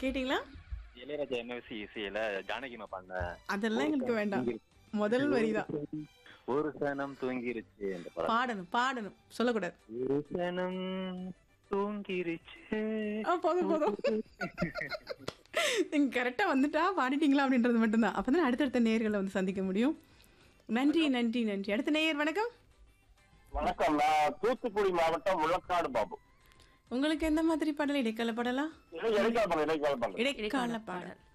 கேட்டிங்களா இளையராஜா எம்எஸ்சி இசையில ஜானகிமா பாடின அதெல்லாம் எங்களுக்கு வேண்டாம் முதல் வரிதான் ஒரு சனம் தூங்கிருச்சு அந்த படம் பாடணும் பாடணும் சொல்லக்கூடாது ஒரு சனம் தூங்கிருச்சு ஆ போதும் போதும் நீங்க கரெக்டா வந்துட்டா பாடிட்டீங்களா அப்படின்றது மட்டும்தான் அப்பதான் அடுத்தடுத்த நேயர்களை வந்து சந்திக்க முடியும் நன்றி நன்றி நன்றி அடுத்த நேயர் வணக்கம் வணக்கம் நான் தூத்துக்குடி மாவட்டம் முள்ளக்காடு பாபு உங்களுக்கு எந்த மாதிரி பாடல் இடைக்கால பாடலா இடைக்கால பாடல் இடைக்கால பாடல் இடைக்கால பாடல்